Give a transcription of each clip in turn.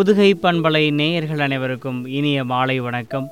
புதுகை பண்பலை நேயர்கள் அனைவருக்கும் இனிய மாலை வணக்கம்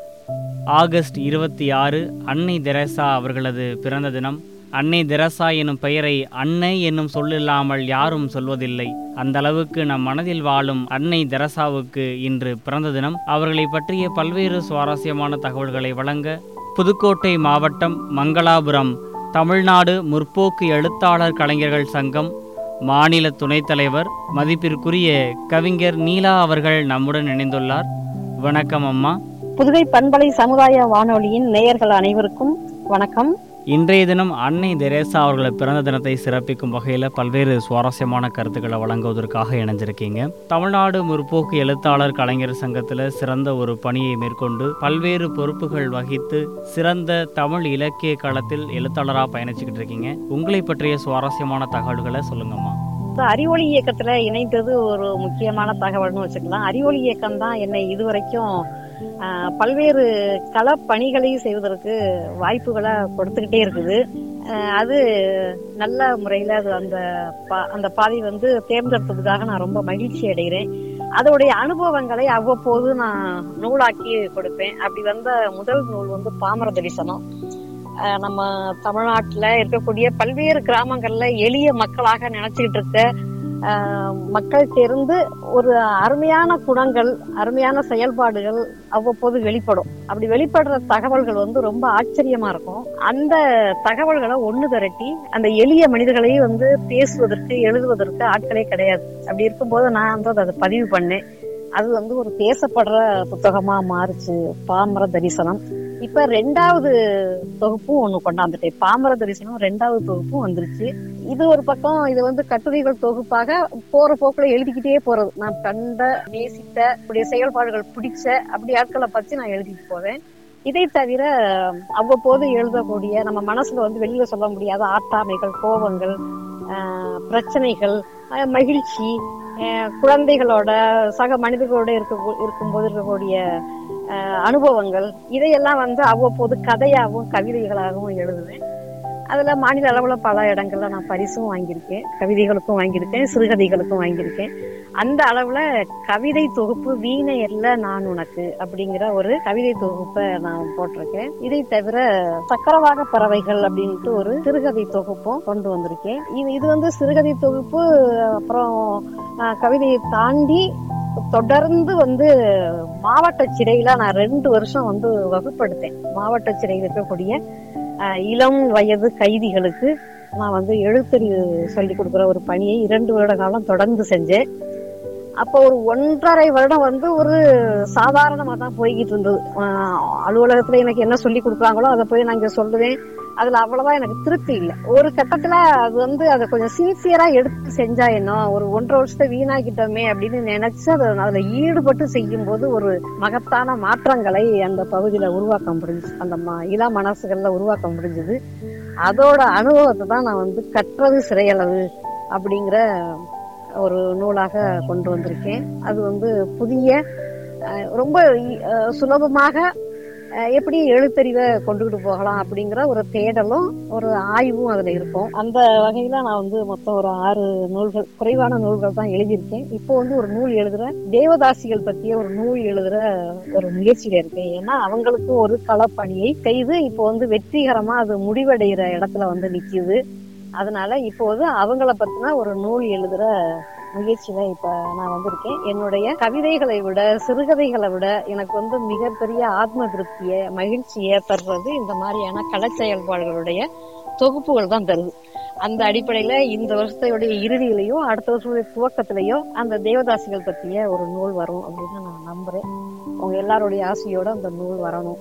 ஆகஸ்ட் இருபத்தி ஆறு அன்னை தெரசா அவர்களது பிறந்த தினம் அன்னை தெரசா எனும் பெயரை அன்னை என்னும் சொல்லில்லாமல் யாரும் சொல்வதில்லை அந்த அளவுக்கு நம் மனதில் வாழும் அன்னை தெரசாவுக்கு இன்று பிறந்த தினம் அவர்களை பற்றிய பல்வேறு சுவாரஸ்யமான தகவல்களை வழங்க புதுக்கோட்டை மாவட்டம் மங்களாபுரம் தமிழ்நாடு முற்போக்கு எழுத்தாளர் கலைஞர்கள் சங்கம் மாநில துணைத் தலைவர் மதிப்பிற்குரிய கவிஞர் நீலா அவர்கள் நம்முடன் இணைந்துள்ளார் வணக்கம் அம்மா புதுகை பண்பலை சமுதாய வானொலியின் நேயர்கள் அனைவருக்கும் வணக்கம் இன்றைய தினம் அன்னை தெரேசா அவர்களது பிறந்த தினத்தை சிறப்பிக்கும் வகையில் பல்வேறு சுவாரஸ்யமான கருத்துக்களை வழங்குவதற்காக இணைஞ்சிருக்கீங்க தமிழ்நாடு முற்போக்கு எழுத்தாளர் கலைஞர் சங்கத்தில் சிறந்த ஒரு பணியை மேற்கொண்டு பல்வேறு பொறுப்புகள் வகித்து சிறந்த தமிழ் இலக்கிய களத்தில் எழுத்தாளராக பயணிச்சுக்கிட்டு இருக்கீங்க உங்களை பற்றிய சுவாரஸ்யமான தகவல்களை சொல்லுங்கம்மா இந்த அறிவொளி இயக்கத்துல இணைந்தது ஒரு முக்கியமான தகவல்னு வச்சுக்கலாம் அறிவொளி இயக்கம் தான் என்னை இதுவரைக்கும் ஆஹ், பல்வேறு களப்பணிகளையும் செய்வதற்கு வாய்ப்புகளை கொடுத்துக்கிட்டே இருக்குது ஆஹ், அது நல்ல முறையில அது அந்த பா- அந்த பாதை வந்து தேர்ந்தெடுத்ததுக்காக நான் ரொம்ப மகிழ்ச்சி அடைகிறேன் அதோடைய அனுபவங்களை அவ்வப்போது நான் நூலாக்கி கொடுப்பேன் அப்படி வந்த முதல் நூல் வந்து பாமர தரிசனம் ஆஹ் நம்ம தமிழ்நாட்டுல இருக்கக்கூடிய பல்வேறு கிராமங்கள்ல எளிய மக்களாக நினைச்சுக்கிட்டு இருக்க ஆஹ் மக்கள் தெரிந்து ஒரு அருமையான குணங்கள் அருமையான செயல்பாடுகள் அவ்வப்போது வெளிப்படும் அப்படி வெளிப்படுற தகவல்கள் வந்து ரொம்ப ஆச்சரியமா இருக்கும் அந்த தகவல்களை ஒண்ணு திரட்டி அந்த எளிய மனிதர்களையும் வந்து பேசுவதற்கு எழுதுவதற்கு ஆட்களே கிடையாது அப்படி இருக்கும்போது நான் வந்து அதை பதிவு பண்ணேன் அது வந்து ஒரு பேசப்படுற புத்தகமா மாறுச்சு பாமர தரிசனம் இப்ப ரெண்டாவது தொகுப்பும் ஒண்ணு கொண்டாந்துட்டேன் பாமர தரிசனம் ரெண்டாவது தொகுப்பும் வந்துருச்சு இது ஒரு பக்கம் இது வந்து கட்டுரைகள் தொகுப்பாக போற போக்குல எழுதிக்கிட்டே போறது நான் கண்ட நேசித்த இப்படிய செயல்பாடுகள் பிடிச்ச அப்படி ஆட்களை பத்தி நான் எழுதிட்டு போவேன் இதை தவிர அவ்வப்போது எழுதக்கூடிய நம்ம மனசுல வந்து வெளியில சொல்ல முடியாத ஆட்டாமைகள் கோபங்கள் ஆஹ் பிரச்சனைகள் ஆஹ் மகிழ்ச்சி ஆஹ் குழந்தைகளோட சக மனிதர்களோட இருக்க இருக்கும்போது இருக்கக்கூடிய ஆஹ் அனுபவங்கள் இதையெல்லாம் வந்து அவ்வப்போது கதையாகவும் கவிதைகளாகவும் எழுதுவேன் அதுல மாநில அளவுல பல இடங்கள்ல நான் பரிசும் வாங்கியிருக்கேன் கவிதைகளுக்கும் வாங்கியிருக்கேன் சிறுகதைகளுக்கும் வாங்கியிருக்கேன் அந்த அளவுல கவிதை தொகுப்பு வீணை அல்ல நான் உனக்கு அப்படிங்கிற ஒரு கவிதை தொகுப்பை நான் போட்டிருக்கேன் இதை தவிர சக்கரவாக பறவைகள் அப்படின்ட்டு ஒரு சிறுகதை தொகுப்பும் கொண்டு வந்திருக்கேன் இது இது வந்து சிறுகதை தொகுப்பு அப்புறம் ஆஹ், கவிதையை தாண்டி தொடர்ந்து வந்து மாவட்ட சிறையில நான் ரெண்டு வருஷம் வந்து வகுப்படுத்தேன் மாவட்ட சிறையில் இருக்கக்கூடிய ஆஹ், இளம் வயது கைதிகளுக்கு நான் வந்து எழுத்தறிவு சொல்லி கொடுக்குற ஒரு பணியை இரண்டு வருட காலம் தொடர்ந்து செஞ்சேன் அப்போ ஒரு ஒன்றரை வருடம் வந்து ஒரு சாதாரணமா தான் போய்கிட்டு இருந்தது ஆஹ், அலுவலகத்துல எனக்கு என்ன சொல்லி கொடுக்குறாங்களோ அதை போய் நான் இங்க சொல்லுவேன் அதுல அவ்வளவா எனக்கு திருப்தி இல்லை ஒரு கட்டத்துல அது வந்து அதை கொஞ்சம் சின்சியரா எடுத்து செஞ்சா என்ன ஒரு ஒன்றரை வருஷத்தை வீணாக்கிட்டோமே அப்படின்னு நினைச்சு அதை அதுல ஈடுபட்டு செய்யும் போது ஒரு மகத்தான மாற்றங்களை அந்த பகுதியில உருவாக்க முடிஞ்சுச்சு அந்த ம- இள மனசுகள்ல உருவாக்க முடிஞ்சது அதோட அனுபவத்தை தான் நான் வந்து கற்றது சிறையளவு அப்படிங்கிற ஒரு நூலாக கொண்டு வந்திருக்கேன் அது வந்து புதிய அஹ், ரொம்ப இ- அஹ், சுலபமாக அஹ், எப்படி எழுத்தறிவை கொண்டுகிட்டு போகலாம் அப்படிங்கிற ஒரு தேடலும் ஒரு ஆய்வும் அதுல இருக்கும் அந்த வகையில நான் வந்து மொத்தம் ஒரு ஆறு நூல்கள் குறைவான நூல்கள் தான் எழுதியிருக்கேன் இப்போ வந்து ஒரு நூல் எழுதுற தேவதாசிகள் பற்றிய ஒரு நூல் எழுதுற ஒரு முயற்சியில இருக்கேன் ஏன்னா அவங்களுக்கு ஒரு களப்பணியை செய்து இப்போ வந்து வெற்றிகரமா அது முடிவடைகிற இடத்துல வந்து நிக்குது அதனால இப்போது அவங்கள பத்தின ஒரு நூல் எழுதுற முயற்சியில இப்ப நான் வந்திருக்கேன் என்னுடைய கவிதைகளை விட சிறுகதைகளை விட எனக்கு வந்து மிகப்பெரிய ஆத்ம திருப்திய மகிழ்ச்சியை தர்றது இந்த மாதிரியான கலை செயல்பாடுகளுடைய தொகுப்புகள் தான் தருது அந்த அடிப்படையில இந்த வருஷத்தையுடைய இறுதியிலையோ அடுத்த வருஷத்துடைய துவக்கத்திலேயோ அந்த தேவதாசிகள் பற்றிய ஒரு நூல் வரும் அப்படின்னு நான் நம்புறேன் உங்க எல்லாருடைய ஆசையோட அந்த நூல் வரணும்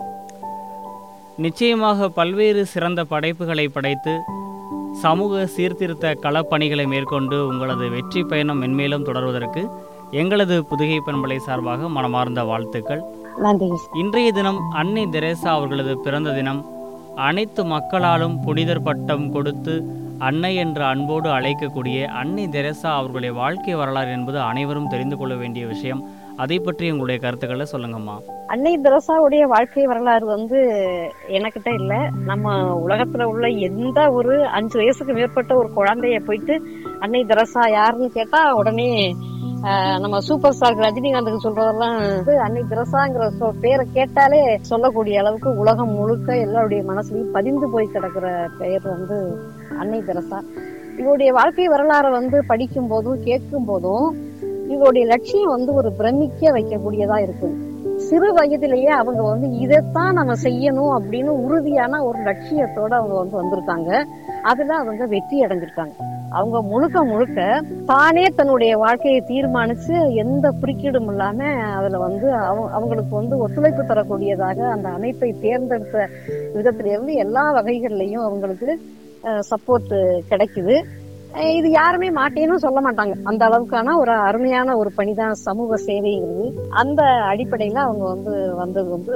நிச்சயமாக பல்வேறு சிறந்த படைப்புகளை படைத்து சமூக சீர்திருத்த களப்பணிகளை மேற்கொண்டு உங்களது வெற்றி பயணம் மென்மேலும் தொடர்வதற்கு எங்களது புதுகை பண்பலை சார்பாக மனமார்ந்த வாழ்த்துக்கள் நன்றி இன்றைய தினம் அன்னை தெரேசா அவர்களது பிறந்த தினம் அனைத்து மக்களாலும் புனிதர் பட்டம் கொடுத்து அன்னை என்ற அன்போடு அழைக்கக்கூடிய அன்னை தெரேசா அவர்களுடைய வாழ்க்கை வரலாறு என்பது அனைவரும் தெரிந்து கொள்ள வேண்டிய விஷயம் அதை பற்றி உங்களுடைய கருத்துக்களை சொல்லுங்கம்மா அன்னை தெரசாவுடைய வாழ்க்கை வரலாறு வந்து எனக்கிட்ட இல்ல நம்ம உலகத்துல உள்ள எந்த ஒரு அஞ்சு வயசுக்கு மேற்பட்ட ஒரு குழந்தைய போயிட்டு அன்னை தெரசா யாருன்னு கேட்டா உடனே ஆஹ் நம்ம சூப்பர் ஸ்டார் ரஜினிகாந்துக்கு சொல்றதெல்லாம் வந்து அன்னை திரசாங்கிற சொ- பேரை கேட்டாலே சொல்லக்கூடிய அளவுக்கு உலகம் முழுக்க எல்லாருடைய மனசுலயும் பதிந்து போய் கிடக்குற பெயர் வந்து அன்னை தெரசா இவருடைய வாழ்க்கை வரலாறை வந்து படிக்கும் போதும் கேட்கும் போதும் இவருடைய லட்சியம் வந்து ஒரு பிரமிக்க வைக்கக்கூடியதா இருக்குது சிறு வயதிலேயே அவங்க வந்து இதைத்தான் நம்ம செய்யணும் அப்படின்னு உறுதியான ஒரு லட்சியத்தோட அவங்க வந்து வந்திருக்காங்க அதுல அவங்க வெற்றி அடைஞ்சிருக்காங்க அவங்க முழுக்க முழுக்க தானே தன்னுடைய வாழ்க்கையை தீர்மானிச்சு எந்த குறுக்கீடும் இல்லாம அதுல வந்து அவங்க அவங்களுக்கு வந்து ஒத்துழைப்பு தரக்கூடியதாக அந்த அமைப்பை தேர்ந்தெடுத்த விதத்திலிருந்து எல்லா வகைகள்லயும் அவங்களுக்கு சப்போர்ட் கிடைக்குது அஹ் இது யாருமே மாட்டேன்னு சொல்ல மாட்டாங்க அந்த அளவுக்கான ஒரு அருமையான ஒரு பணிதான் சமூக சேவைங்கிறது அந்த அடிப்படையில அவங்க வந்து வந்தது வந்து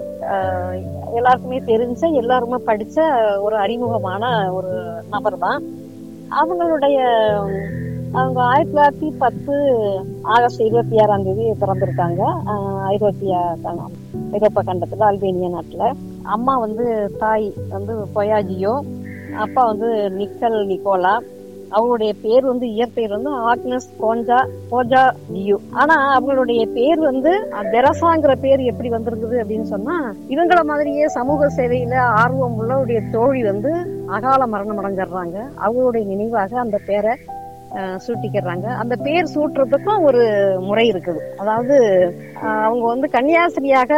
ஆஹ் எல்லாருக்குமே தெரிஞ்ச எல்லாருமே படிச்ச ஒரு அறிமுகமான ஒரு நபர் தான் அவங்களுடைய உம், அவங்க ஆயிரத்தி தொள்ளாயிரத்தி பத்து ஆகஸ்ட் இருபத்தி ஆறாம் தேதி பிறந்திருக்காங்க ஆஹ் ஐரோப்பிய கண்டம் ஐரோப்பா கண்டத்துல அல்பேனியா நாட்டுல அம்மா வந்து தாய் வந்து பொயாஜியோ அப்பா வந்து நிக்கல் நிக்கோலா அவங்களுடைய பேர் வந்து இயற்பெயர் வந்து ஆக்னஸ் கோஞ்சா கோஜா ஜியு ஆனா அவங்களுடைய பேர் வந்து தெரசாங்கிற பேர் எப்படி வந்திருக்குது அப்படின்னு சொன்னா இவங்கள மாதிரியே சமூக சேவையில ஆர்வம் உள்ளவருடைய தோழி வந்து அகால மரணம் அடைஞ்சிடுறாங்க அவங்களுடைய நினைவாக அந்த பேரை அஹ், சூட்டிக்கிறாங்க அந்த பேர் சூட்டுறதுக்கும் ஒரு முறை இருக்குது அதாவது அஹ், அவங்க வந்து கன்னியாஸ்திரியாக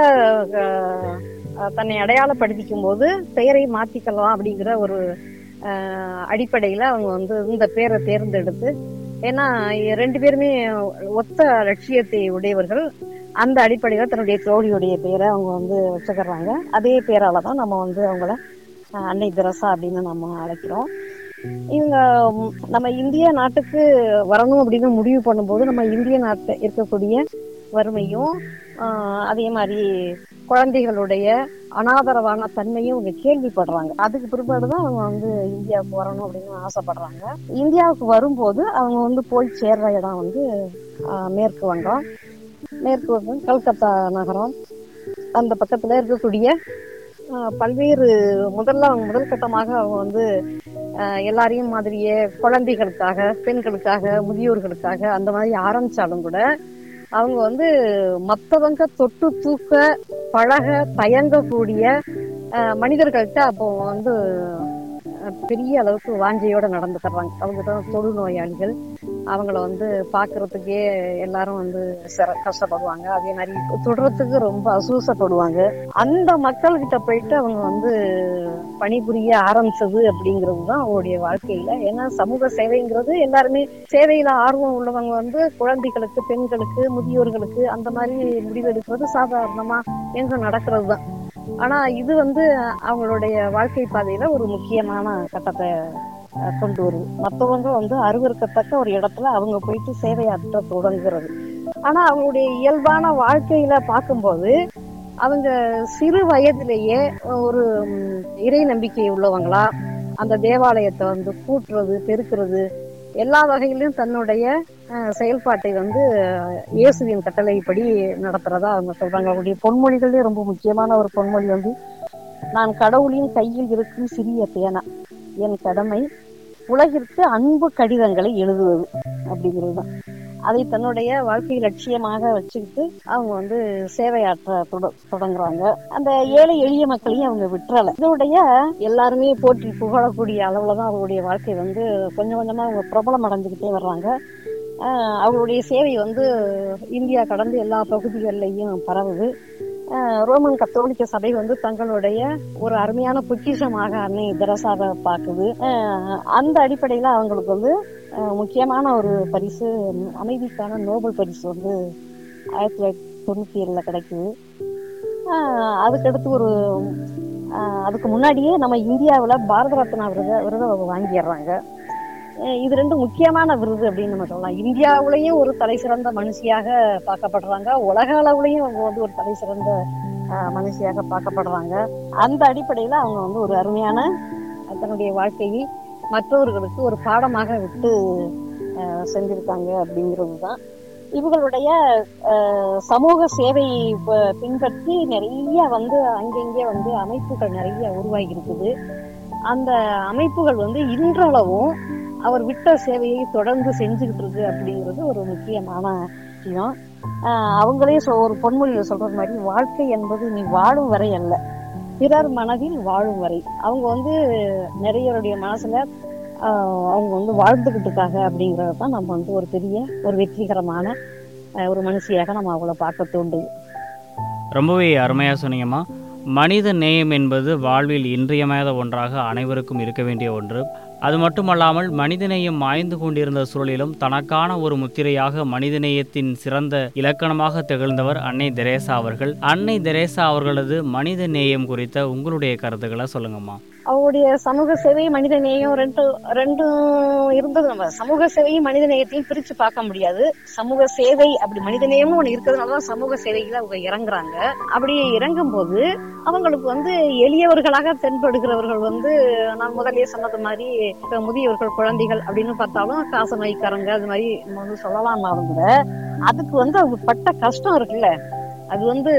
அஹ், அஹ், தன்னை அடையாளப்படுத்திக்கும் போது பெயரை மாத்திக்கலாம் அப்படிங்கிற ஒரு அஹ், அடிப்படையில அவங்க வந்து இந்த பேரை தேர்ந்தெடுத்து ஏன்னா ரெண்டு பேருமே ஒத்த லட்சியத்தை உடையவர்கள் அந்த அடிப்படையில தன்னுடைய தோழியுடைய பேரை அவங்க வந்து வச்சுக்கிறாங்க அதே பேரால தான் நம்ம வந்து அவங்கள அஹ், அன்னை தெரசா அப்படின்னு நம்ம அழைக்கிறோம் இவங்க ம், நம்ம இந்திய நாட்டுக்கு வரணும் அப்படின்னு முடிவு பண்ணும்போது நம்ம இந்திய நாட்டு இருக்கக்கூடிய வறுமையும் ஆஹ், அதே மாதிரி குழந்தைகளுடைய அனாதரவான தன்மையும் அவங்க கேள்விப்படுறாங்க அதுக்கு பிற்பாடுதான் அவங்க வந்து இந்தியாவுக்கு வரணும் அப்படின்னு ஆசைப்படுறாங்க இந்தியாவுக்கு வரும்போது அவங்க வந்து போய் சேர்ற இடம் வந்து ஆஹ், மேற்கு வங்கம் மேற்கு வங்கம் கல்கத்தா நகரம் அந்த பக்கத்துல இருக்கக்கூடிய ஆஹ், பல்வேறு முதல்ல அவங்க முதல் கட்டமாக அவங்க வந்து ஆஹ், எல்லாரையும் மாதிரியே குழந்தைகளுக்காக பெண்களுக்காக முதியோர்களுக்காக அந்த மாதிரி ஆரம்பிச்சாலும் கூட அவங்க வந்து மத்தவங்க தொட்டு தூக்க பழக தயங்கக்கூடிய ஆஹ், மனிதர்கள்ட்ட அப்போ வந்து ஆஹ், பெரிய அளவுக்கு வாஞ்சையோட நடந்துக்கிறாங்க அவங்க தான் தொழுநோயாளிகள் அவங்கள வந்து பாக்குறதுக்கே எல்லாரும் வந்து சிர- கஷ்டப்படுவாங்க அதே மாதிரி தொடுறதுக்கு ரொம்ப அசூசப்படுவாங்க அந்த மக்கள் கிட்ட போயிட்டு அவங்க வந்து பணிபுரிய ஆரம்பிச்சது அப்படிங்கிறது தான் அவங்களுடைய வாழ்க்கையில ஏன்னா சமூக சேவைங்கிறது எல்லாருமே சேவையில ஆர்வம் உள்ளவங்க வந்து குழந்தைகளுக்கு பெண்களுக்கு முதியோர்களுக்கு அந்த மாதிரி முடிவெடுக்கிறது சாதாரணமா எங்க நடக்கிறது தான் ஆனா இது வந்து அவங்களுடைய வாழ்க்கை பாதையில ஒரு முக்கியமான கட்டத்தை அஹ், கொண்டு வருது மத்தவங்க வந்து அருவருக்கத்தக்க ஒரு இடத்துல அவங்க போயிட்டு சேவையாற்ற தொடங்குறது ஆனா அவங்களுடைய இயல்பான வாழ்க்கையில பார்க்கும்போது அவங்க சிறு வயதிலேயே ஒரு ம், இறை நம்பிக்கை உள்ளவங்களா அந்த தேவாலயத்தை வந்து கூட்டுறது பெருக்கிறது எல்லா வகையிலும் தன்னுடைய அஹ், செயல்பாட்டை வந்து அஹ், இயேசுவின் கட்டளைப்படி நடத்துறதா அவங்க சொல்றாங்க அவங்களுடைய பொன்மொழிகளே ரொம்ப முக்கியமான ஒரு பொன்மொழி வந்து நான் கடவுளின் கையில் இருக்கும் சிறிய பேனா என் கடமை உலகிற்கு அன்பு கடிதங்களை எழுதுவது அப்படிங்கிறது தான் அதை தன்னுடைய வாழ்க்கை லட்சியமாக வச்சுக்கிட்டு அவங்க வந்து சேவையாற்ற தொட- தொடங்குறாங்க அந்த ஏழை எளிய மக்களையும் அவங்க விட்டுறல இதோடைய எல்லாருமே போற்றி புகழக்கூடிய அளவுல தான் அவங்களுடைய வாழ்க்கை வந்து கொஞ்சம் கொஞ்சமா அவங்க பிரபலம் அடைஞ்சுக்கிட்டே வர்றாங்க ஆஹ் அவங்களுடைய சேவை வந்து இந்தியா கடந்து எல்லா பகுதிகளிலையும் பரவுது ஆஹ் ரோமன் கத்தோலிக்க சபை வந்து தங்களுடைய ஒரு அருமையான பொக்கிஷமாக அன்னை தெரசாவை பார்க்குது ஆஹ் அந்த அடிப்படையில அவங்களுக்கு வந்து ஆஹ் முக்கியமான ஒரு பரிசு ம், அமைதிக்கான நோபல் பரிசு வந்து ஆயிரத்தி தொள்ளாயிரத்தி தொண்ணூத்தி ஏழுல கிடைக்குது ஆஹ் அதுக்கடுத்து ஒரு ஆஹ் அதுக்கு முன்னாடியே நம்ம இந்தியாவுல பாரத ரத்னா விருது விருதை அவங்க வாங்கிடுறாங்க அஹ் இது ரெண்டு முக்கியமான விருது அப்படின்னு நம்ம சொல்லலாம் இந்தியாவுலயும் ஒரு தலை சிறந்த மனுஷியாக பார்க்கப்படுறாங்க உலக அளவுலயும் அவங்க வந்து ஒரு தலை சிறந்த அஹ், மனுஷியாக பார்க்கப்படுறாங்க அந்த அடிப்படையில அவங்க வந்து ஒரு அருமையான அஹ், தன்னுடைய வாழ்க்கையை மற்றவர்களுக்கு ஒரு பாடமாக விட்டு அஹ், செஞ்சிருக்காங்க அப்படிங்கிறது தான் இவங்களுடைய அஹ், சமூக சேவை ப- பின்பற்றி நிறைய வந்து அங்கங்கே வந்து அமைப்புகள் நிறைய உருவாகி இருக்குது அந்த அமைப்புகள் வந்து இன்றளவும் அவர் விட்ட சேவையை தொடர்ந்து செஞ்சுக்கிட்டு இருக்கு அப்படிங்கிறது ஒரு முக்கியமான விஷயம் ஆஹ் அவங்களே சொ- ஒரு பொன்மொழியில சொல்றது மாதிரி வாழ்க்கை என்பது நீ வாழும் வரை அல்ல பிறர் மனதில் வாழும் வரை அவங்க வந்து நிறையருடைய மனசுல ஆஹ் அவங்க வந்து வாழ்ந்துகிட்டு இருக்காங்க அப்படிங்கறது தான் நம்ம வந்து ஒரு பெரிய ஒரு வெற்றிகரமான ஆஹ் ஒரு மனுஷியாக நம்ம அவங்கள பார்க்க தோண்டுது ரொம்பவே அருமையாக சொன்னீங்கம்மா மனித நேயம் என்பது வாழ்வில் இன்றியமையாத ஒன்றாக அனைவருக்கும் இருக்க வேண்டிய ஒன்று அது மட்டுமல்லாமல் மனிதநேயம் மாய்ந்து கொண்டிருந்த சூழலிலும் தனக்கான ஒரு முத்திரையாக மனிதநேயத்தின் சிறந்த இலக்கணமாக திகழ்ந்தவர் அன்னை தெரேசா அவர்கள் அன்னை தெரேசா அவர்களது மனித நேயம் குறித்த உங்களுடைய கருத்துக்களை சொல்லுங்கம்மா அவங்களுடைய சமூக சேவை மனித நேயம் ரெண்டு ரெண்டும் இருந்தது நம்ம சமூக சேவையும் மனித நேயத்தையும் பிரிச்சு பார்க்க முடியாது சமூக சேவை அப்படி மனித நேயமும் ஒண்ணு இருக்கிறதுனாலதான் சமூக சேவைகளை அவங்க இறங்குறாங்க அப்படி இறங்கும் போது அவங்களுக்கு வந்து எளியவர்களாக தென்படுகிறவர்கள் வந்து நான் முதல்லயே சொன்னது மாதிரி இப்ப முதியவர்கள் குழந்தைகள் அப்படின்னு பார்த்தாலும் காச நோய்க்காரங்க அது மாதிரி நம்ம வந்து சொல்லலாம்னாலும் கூட அதுக்கு வந்து அவங்க பட்ட கஷ்டம் இருக்குல்ல அது வந்து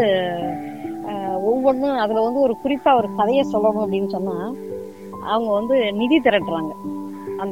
ஆஹ், ஒவ்வொன்றும் அதுல வந்து ஒரு குறிப்பா ஒரு கதையை சொல்லணும் அப்படின்னு சொன்னா அவங்க வந்து நிதி திரட்டுறாங்க அந்த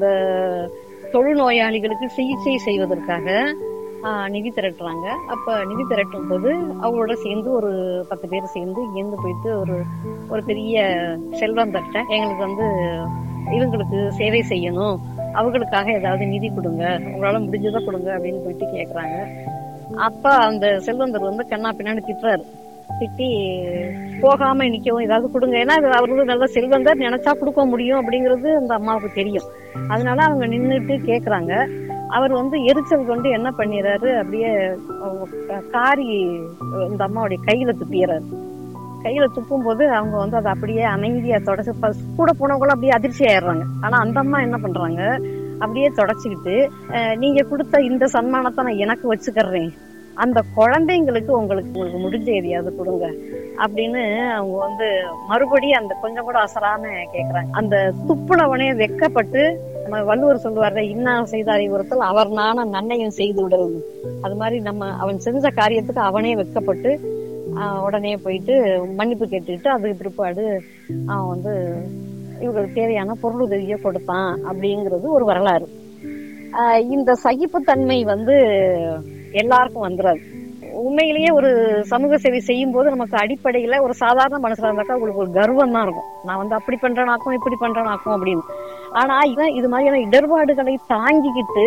தொழுநோயாளிகளுக்கு சிகிச்சை செய்வதற்காக ஆஹ், நிதி திரட்டுறாங்க அப்ப நிதி திரட்டும் போது அவங்களோட சேர்ந்து ஒரு பத்து பேர் சேர்ந்து இங்கேருந்து போயிட்டு ஒரு ஒரு பெரிய செல்வந்தர்கிட்ட எங்களுக்கு வந்து இவங்களுக்கு சேவை செய்யணும் அவங்களுக்காக ஏதாவது நிதி கொடுங்க உங்களால முடிஞ்சதை கொடுங்க அப்படின்னு போயிட்டு கேக்குறாங்க அப்ப அந்த செல்வந்தர் வந்து கண்ணா பின்னாடி திட்டுறாரு திட்டி போகாம நிக்கவும் ஏதாவது கொடுங்க ஏன்னா இது அவர் வந்து நல்ல செல்வந்தர் நினைச்சா கொடுக்க முடியும் அப்படிங்கிறது அந்த அம்மாவுக்கு தெரியும் அதனால அவங்க நின்னுட்டு கேக்குறாங்க அவர் வந்து எரிச்சல் கொண்டு என்ன பண்ணிடுறாரு அப்படியே அஹ், காரி இந்த அம்மாவுடைய கையில துப்பிடுறாரு கையில துப்பும் போது அவங்க வந்து அதை அப்படியே அமைதியா தொடச்சு ப- கூட போனவங்களும் அப்படியே அதிர்ச்சி ஆயிடுறாங்க ஆனா அந்த அம்மா என்ன பண்றாங்க அப்படியே தொடச்சுக்கிட்டு அஹ், நீங்க கொடுத்த இந்த சன்மானத்தை நான் எனக்கு வச்சுக்கறேன் அந்த குழந்தைங்களுக்கு உங்களுக்கு உங்களுக்கு முடிஞ்ச எதையாவது கொடுங்க அப்படின்னு அவங்க வந்து மறுபடியும் அந்த கொஞ்சம் கூட அசராம கேக்குறாங்க அந்த துப்புனவனே வெக்கப்பட்டு நம்ம வள்ளுவர் சொல்லுவார்ல இன்னா செய்தாரை ஒருத்தல் அவர் நான நன்னையும் செய்து விடுறது அது மாதிரி நம்ம அவன் செஞ்ச காரியத்துக்கு அவனே வெக்கப்பட்டு ஆஹ் உடனே போயிட்டு மன்னிப்பு கேட்டுக்கிட்டு அதுக்கு பிற்பாடு அவன் வந்து இவங்களுக்கு தேவையான பொருளுதவியை கொடுத்தான் அப்படிங்கிறது ஒரு வரலாறு ஆஹ் இந்த சகிப்புத்தன்மை வந்து எல்லாருக்கும் வந்துடாது உண்மையிலேயே ஒரு சமூக சேவை செய்யும் போது நமக்கு அடிப்படையில ஒரு சாதாரண மனுஷனா இருந்தாக்கா உங்களுக்கு ஒரு கர்வம் தான் இருக்கும் நான் வந்து அப்படி பண்றேனாக்கும் இப்படி பண்றேனாக்கும் அப்படின்னு ஆனா இவன் இது மாதிரியான இடர்பாடுகளை தாங்கிக்கிட்டு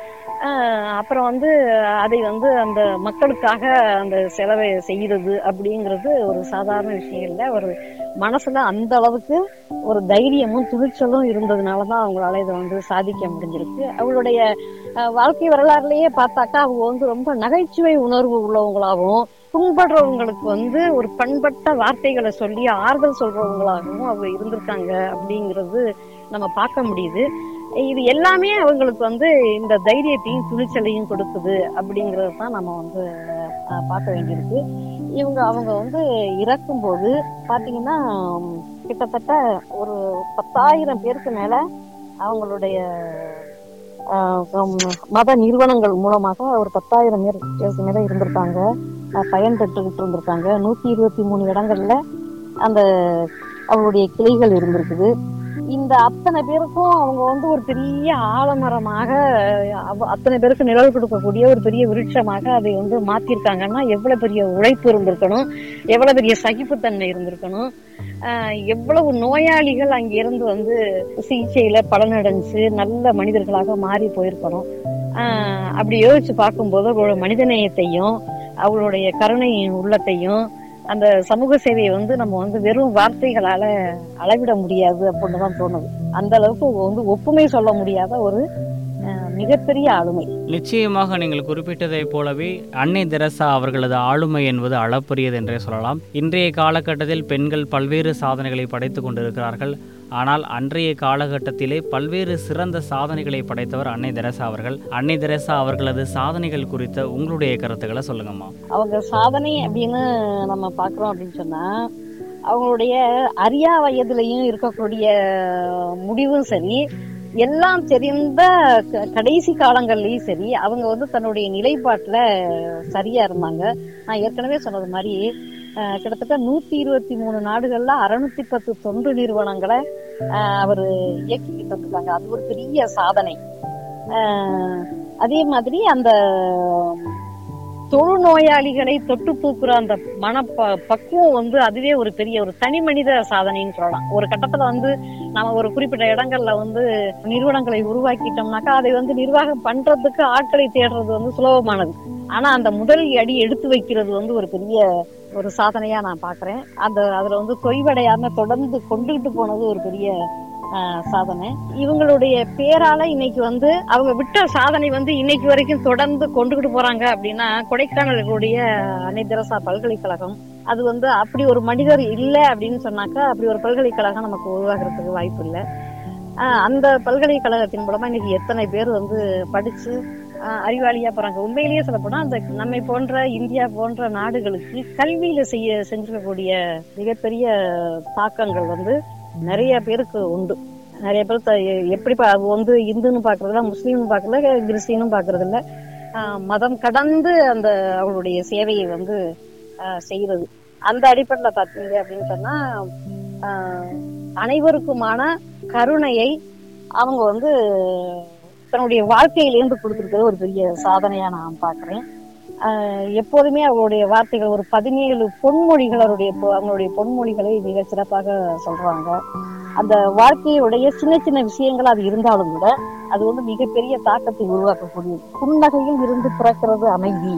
ஆஹ் அப்புறம் வந்து அதை வந்து அந்த மக்களுக்காக அந்த செலவை செய்யறது அப்படிங்கிறது ஒரு சாதாரண விஷயம் இல்லை ஒரு மனசுல அந்த அளவுக்கு ஒரு தைரியமும் துணிச்சலும் இருந்ததுனாலதான் அவங்களால இதை வந்து சாதிக்க முடிஞ்சிருக்கு அவங்களுடைய அஹ், வாழ்க்கை வரலாறுலயே பார்த்தாக்கா அவங்க வந்து ரொம்ப நகைச்சுவை உணர்வு உள்ளவங்களாகவும் துன்படுறவங்களுக்கு வந்து ஒரு பண்பட்ட வார்த்தைகளை சொல்லி ஆறுதல் சொல்றவங்களாகவும் அவங்க இருந்திருக்காங்க அப்படிங்கிறது நம்ம பார்க்க முடியுது இது எல்லாமே அவங்களுக்கு வந்து இந்த தைரியத்தையும் துணிச்சலையும் கொடுக்குது அப்படிங்கறது தான் நம்ம வந்து அஹ், பார்க்க வேண்டியிருக்கு இவங்க அவங்க வந்து இறக்கும்போது பாத்தீங்கன்னா உம், கிட்டத்தட்ட ஒரு பத்தாயிரம் பேருக்கு மேல அவங்களுடைய ஆஹ், உம், மத நிறுவனங்கள் மூலமாக ஒரு பத்தாயிரம் பேர் பேருக்கு மேல இருந்திருக்காங்க அஹ், பயன் பெற்றுக்கிட்டு இருந்திருக்காங்க நூத்தி இருபத்தி மூணு இடங்கள்ல அந்த அவங்களுடைய கிளைகள் இருந்திருக்குது இந்த அத்தனை பேருக்கும் அவங்க வந்து ஒரு பெரிய ஆலமரமாக அவ- அத்தனை பேருக்கு நிழல் கொடுக்கக்கூடிய ஒரு பெரிய விருட்சமாக அதை வந்து மாத்திருக்காங்கன்னா எவ்வளவு பெரிய உழைப்பு இருந்திருக்கணும் எவ்வளவு பெரிய சகிப்புத்தன்மை இருந்திருக்கணும் ஆஹ் எவ்வளவு நோயாளிகள் அங்கிருந்து வந்து சிகிச்சையில பலனடைஞ்சு நல்ல மனிதர்களாக மாறி போயிருக்கணும் ஆஹ் அப்படி யோசிச்சு பார்க்கும்போது அவங்களோட மனிதநேயத்தையும் அவங்களுடைய கருணையின் உள்ளத்தையும் அந்த சமூக சேவையை வந்து நம்ம வந்து வெறும் வார்த்தைகளால அளவிட முடியாது அப்படின்னு தான் தோணுது அந்த அளவுக்கு வந்து ஒப்புமை சொல்ல முடியாத ஒரு அஹ், மிகப்பெரிய ஆளுமை நிச்சயமாக நீங்கள் குறிப்பிட்டதைப் போலவே அன்னை தெரசா அவர்களது ஆளுமை என்பது அளப்பரியது என்றே சொல்லலாம் இன்றைய காலகட்டத்தில் பெண்கள் பல்வேறு சாதனைகளை படைத்துக் கொண்டிருக்கிறார்கள் ஆனால் அன்றைய காலகட்டத்திலே பல்வேறு சிறந்த சாதனைகளை படைத்தவர் அன்னை தெரசா அவர்கள் அன்னை தெரசா அவர்களது சாதனைகள் குறித்த உங்களுடைய கருத்துக்களை சொல்லுங்கம்மா அவங்க சாதனை அப்படின்னு நம்ம பாக்குறோம் அப்படின்னு சொன்னா அவங்களுடைய அரியா வயதுலயும் இருக்கக்கூடிய முடிவும் சரி எல்லாம் தெரிந்த க- கடைசி காலங்கள்லயும் சரி அவங்க வந்து தன்னுடைய நிலைப்பாட்டுல சரியா இருந்தாங்க நான் ஏற்கனவே சொன்னது மாதிரி அஹ், கிட்டத்தட்ட நூத்தி இருபத்தி மூணு நாடுகள்ல அறுநூத்தி பத்து தொண்டு நிறுவனங்களை அஹ், அவரு இயக்கிக்கிட்டு இருக்காங்க அது ஒரு பெரிய சாதனை அஹ், அதே மாதிரி அந்த தொழுநோயாளிகளை தொட்டு தூக்குற அந்த மன ப- பக்குவம் வந்து அதுவே ஒரு பெரிய ஒரு தனி மனித சாதனைன்னு சொல்லலாம் ஒரு கட்டத்துல வந்து நம்ம ஒரு குறிப்பிட்ட இடங்கள்ல வந்து நிறுவனங்களை உருவாக்கிட்டோம்னாக்கா அதை வந்து நிர்வாகம் பண்றதுக்கு ஆட்களை தேடுறது வந்து சுலபமானது ஆனா அந்த முதல் அடி எடுத்து வைக்கிறது வந்து ஒரு பெரிய ஒரு சாதனையா நான் பாக்குறேன் அந்த அதுல வந்து தொய்வடையாம தொடர்ந்து கொண்டுகிட்டு போனது ஒரு பெரிய ஆஹ், சாதனை இவங்களுடைய பேரால இன்னைக்கு வந்து அவங்க விட்ட சாதனை வந்து இன்னைக்கு வரைக்கும் தொடர்ந்து கொண்டுகிட்டு போறாங்க அப்படின்னா கொடைக்கானலுடைய அன்னை தெரசா பல்கலைக்கழகம் அது வந்து அப்படி ஒரு மனிதர் இல்லை அப்படின்னு சொன்னாக்கா அப்படி ஒரு பல்கலைக்கழகம் நமக்கு உருவாகிறதுக்கு வாய்ப்பு இல்லை ஆஹ் அந்த பல்கலைக்கழகத்தின் மூலமா இன்னைக்கு எத்தனை பேர் வந்து படிச்சு ஆஹ் அறிவாளியா போறாங்க உண்மையிலேயே சொல்லப்போனா அந்த நம்மை போன்ற இந்தியா போன்ற நாடுகளுக்கு கல்வியில செய்ய செஞ்சிருக்கக்கூடிய மிகப்பெரிய தாக்கங்கள் வந்து நிறைய பேருக்கு உண்டு நிறைய பேர் த- எப்படி பா- அது வந்து இந்துன்னு பாக்குறதுல முஸ்லீம்னு பாக்குறதுல கிறிஸ்டினும் பாக்குறது இல்ல ஆஹ் மதம் கடந்து அந்த அவங்களுடைய சேவையை வந்து ஆஹ் செய்யறது அந்த அடிப்படையில பாத்தீங்க அப்படின்னு சொன்னா ஆஹ் அனைவருக்குமான கருணையை அவங்க வந்து தன்னுடைய வாழ்க்கையிலேருந்து கொடுத்துருக்கிறது ஒரு பெரிய சாதனையா நான் பாக்குறேன் ஆஹ் எப்போதுமே அவருடைய வார்த்தைகள் ஒரு பதினேழு பொன்மொழிகள் அவருடைய பொ- அவங்களுடைய பொன்மொழிகளை மிக சிறப்பாக சொல்றாங்க அந்த வாழ்க்கையுடைய சின்ன சின்ன விஷயங்கள் அது இருந்தாலும் கூட அது வந்து மிகப்பெரிய தாக்கத்தை உருவாக்கக்கூடியது புன்னகையில் இருந்து பிறக்கிறது அமைதி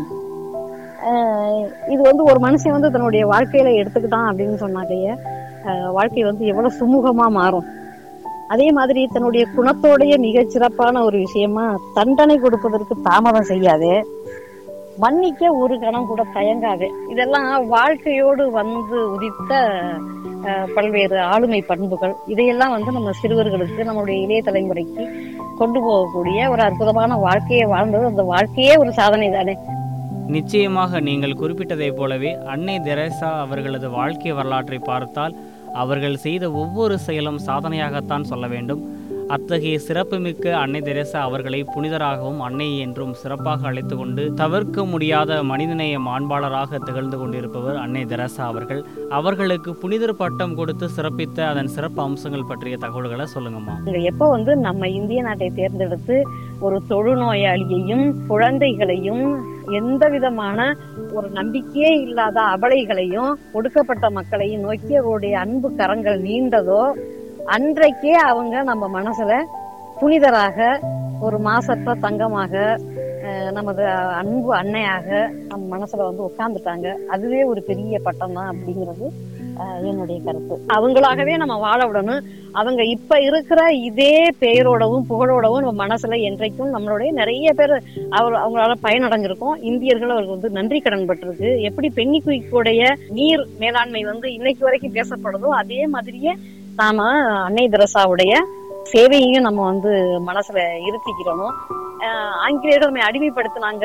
ஆஹ் இது வந்து ஒரு மனுஷன் வந்து தன்னுடைய வாழ்க்கையில எடுத்துக்கிட்டான் அப்படின்னு சொன்னாக்கைய ஆஹ் வாழ்க்கை வந்து எவ்வளவு சுமூகமா மாறும் அதே மாதிரி தன்னுடைய குணத்தோடைய மிகச் சிறப்பான ஒரு விஷயமா தண்டனை கொடுப்பதற்கு தாமதம் செய்யாதே மன்னிக்க ஒரு கணம் கூட தயங்காதே இதெல்லாம் வாழ்க்கையோடு வந்து உதித்த அஹ், பல்வேறு ஆளுமை பண்புகள் இதையெல்லாம் வந்து நம்ம சிறுவர்களுக்கு நம்மளுடைய இளைய தலைமுறைக்கு கொண்டு போகக்கூடிய ஒரு அற்புதமான வாழ்க்கையை வாழ்ந்தது அந்த வாழ்க்கையே ஒரு சாதனை தானே நிச்சயமாக நீங்கள் குறிப்பிட்டதைப் போலவே அன்னை தெரேசா அவர்களது வாழ்க்கை வரலாற்றை பார்த்தால் அவர்கள் செய்த ஒவ்வொரு செயலும் சாதனையாகத்தான் சொல்ல வேண்டும் அத்தகைய சிறப்புமிக்க அன்னை தெரேசா அவர்களை புனிதராகவும் அன்னை என்றும் சிறப்பாக அழைத்து கொண்டு தவிர்க்க முடியாத மனிதநேய மாண்பாளராக திகழ்ந்து கொண்டிருப்பவர் அன்னை தெரேசா அவர்கள் அவர்களுக்கு புனிதர் பட்டம் கொடுத்து சிறப்பித்த அதன் சிறப்பு அம்சங்கள் பற்றிய தகவல்களை சொல்லுங்கம்மா இங்க எப்ப வந்து நம்ம இந்திய நாட்டை தேர்ந்தெடுத்து ஒரு தொழுநோயாளியையும் குழந்தைகளையும் எந்த விதமான ஒரு நம்பிக்கையே இல்லாத அபலைகளையும் ஒடுக்கப்பட்ட மக்களையும் நோக்கி அவருடைய அன்பு கரங்கள் நீண்டதோ அன்றைக்கே அவங்க நம்ம மனசுல புனிதராக ஒரு மாசற்ற தங்கமாக அஹ், நமது அன்பு அன்னையாக நம்ம மனசுல வந்து உட்கார்ந்துட்டாங்க அதுவே ஒரு பெரிய பட்டம் தான் அப்படிங்கிறது அஹ், என்னுடைய கருத்து அவங்களாகவே நம்ம வாழ விடணும் அவங்க இப்ப இருக்கிற இதே பெயரோடவும் புகழோடவும் நம்ம மனசுல என்றைக்கும் நம்மளுடைய நிறைய பேர் அவர் அவங்களால பயனடைஞ்சிருக்கோம் இந்தியர்கள் அவருக்கு வந்து நன்றி கடன் பட்டிருக்கு எப்படி பெண்ணி குயிக்கோடைய நீர் மேலாண்மை வந்து இன்னைக்கு வரைக்கும் பேசப்படுதோ அதே மாதிரியே நாம அன்னை தெரசாவுடைய சேவையையும் நம்ம வந்து மனசுல இருத்திக்கிறணும் ஆஹ் ஆங்கிலேயர்கள் நம்மை அடிமைப்படுத்தினாங்க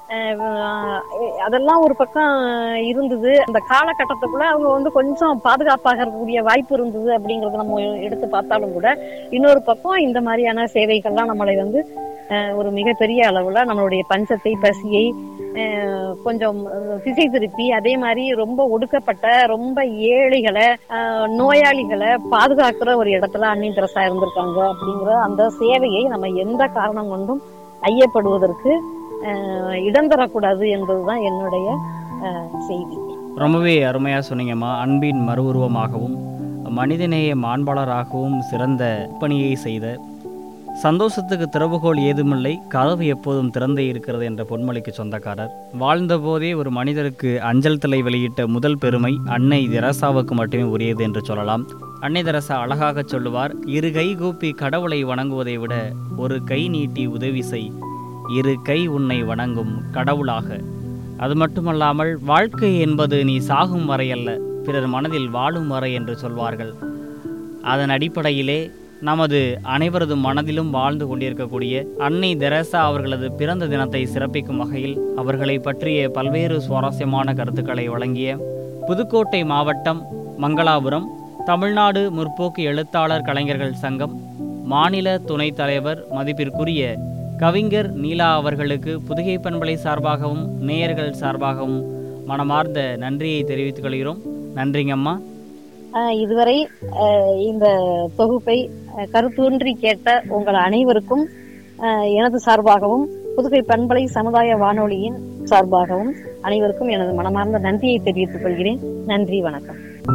ஆஹ் அதெல்லாம் ஒரு பக்கம் இருந்தது அந்த காலகட்டத்துக்குள்ள அவங்க வந்து கொஞ்சம் பாதுகாப்பாக இருக்கக்கூடிய வாய்ப்பு இருந்தது அப்படிங்கறத நம்ம எடுத்து பார்த்தாலும் கூட இன்னொரு பக்கம் இந்த மாதிரியான சேவைகள்லாம் நம்மளை வந்து ஆஹ் ஒரு மிகப்பெரிய அளவுல நம்மளுடைய பஞ்சத்தை பசியை ஆஹ் கொஞ்சம் திசை திருப்பி அதே மாதிரி ரொம்ப ஒடுக்கப்பட்ட ரொம்ப ஏழைகளை ஆஹ் நோயாளிகளை பாதுகாக்கிற ஒரு இடத்துல அன்னி தெரசா இருந்திருக்காங்க அப்படிங்கிற அந்த சேவையை நம்ம எந்த காரணம் கொண்டும் ஐயப்படுவதற்கு ஆஹ் இடம் தரக்கூடாது என்பதுதான் என்னுடைய ஆஹ் செய்தி ரொம்பவே அருமையாக சொன்னீங்கம்மா அன்பின் மறு உருவமாகவும் மனிதநேய மாண்பாளராகவும் சிறந்த பணியை செய்த சந்தோஷத்துக்கு திறவுகோல் ஏதுமில்லை கதவு எப்போதும் திறந்தே இருக்கிறது என்ற பொன்மொழிக்கு சொந்தக்காரர் வாழ்ந்தபோதே ஒரு மனிதருக்கு அஞ்சல் தலை வெளியிட்ட முதல் பெருமை அன்னை தெரசாவுக்கு மட்டுமே உரியது என்று சொல்லலாம் அன்னை தெரசா அழகாக சொல்லுவார் இரு கை கூப்பி கடவுளை வணங்குவதை விட ஒரு கை நீட்டி உதவி செய் இரு கை உன்னை வணங்கும் கடவுளாக அது மட்டுமல்லாமல் வாழ்க்கை என்பது நீ சாகும் வரை அல்ல பிறர் மனதில் வாழும் வரை என்று சொல்வார்கள் அதன் அடிப்படையிலே நமது அனைவரது மனதிலும் வாழ்ந்து கொண்டிருக்கக்கூடிய அன்னை தெரசா அவர்களது பிறந்த தினத்தை சிறப்பிக்கும் வகையில் அவர்களை பற்றிய பல்வேறு சுவாரஸ்யமான கருத்துக்களை வழங்கிய புதுக்கோட்டை மாவட்டம் மங்களாபுரம் தமிழ்நாடு முற்போக்கு எழுத்தாளர் கலைஞர்கள் சங்கம் மாநில துணைத் தலைவர் மதிப்பிற்குரிய கவிஞர் நீலா அவர்களுக்கு புதுகை பண்பலை சார்பாகவும் நேயர்கள் சார்பாகவும் மனமார்ந்த நன்றியை தெரிவித்துக் கொள்கிறோம் நன்றிங்கம்மா ஆஹ் இதுவரை ஆஹ் இந்த தொகுப்பை ஆஹ் கருத்தூன்றி கேட்ட உங்கள் அனைவருக்கும் ஆஹ் எனது சார்பாகவும் புதுகை பண்பலை சமுதாய வானொலியின் சார்பாகவும் அனைவருக்கும் எனது மனமார்ந்த நன்றியை தெரிவித்துக் கொள்கிறேன் நன்றி வணக்கம்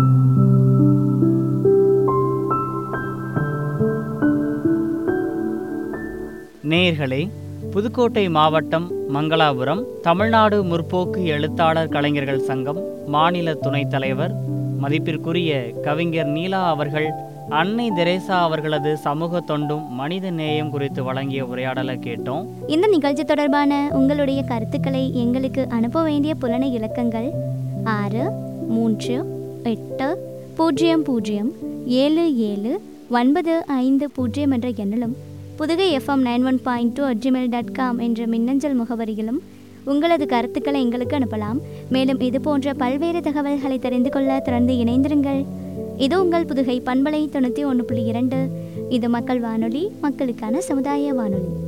நேயர்களே புதுக்கோட்டை மாவட்டம் மங்களாபுரம் தமிழ்நாடு முற்போக்கு எழுத்தாளர் கலைஞர்கள் சங்கம் மாநில துணைத் தலைவர் மதிப்பிற்குரிய கவிஞர் நீலா அவர்கள் அன்னை தெரேசா அவர்களது சமூக தொண்டும் மனித நேயம் குறித்து வழங்கிய உரையாடலை கேட்டோம் இந்த நிகழ்ச்சி தொடர்பான உங்களுடைய கருத்துக்களை எங்களுக்கு அனுப்ப வேண்டிய புலனை இலக்கங்கள் ஆறு மூன்று எட்டு பூஜ்ஜியம் பூஜ்ஜியம் ஏழு ஏழு ஒன்பது ஐந்து பூஜ்ஜியம் என்ற எண்ணிலும் Pudugai FM nine one point two at Gmail dot com என்ற மின்னஞ்சல் முகவரியிலும் உங்களது கருத்துக்களை எங்களுக்கு அனுப்பலாம் மேலும் இது போன்ற பல்வேறு தகவல்களை தெரிந்து கொள்ள தொடர்ந்து இணைந்திருங்கள் இது உங்கள் புதுகை பண்பலை தொண்ணூற்றி ஒன்று புள்ளி இரண்டு இது மக்கள் வானொலி மக்களுக்கான சமுதாய வானொலி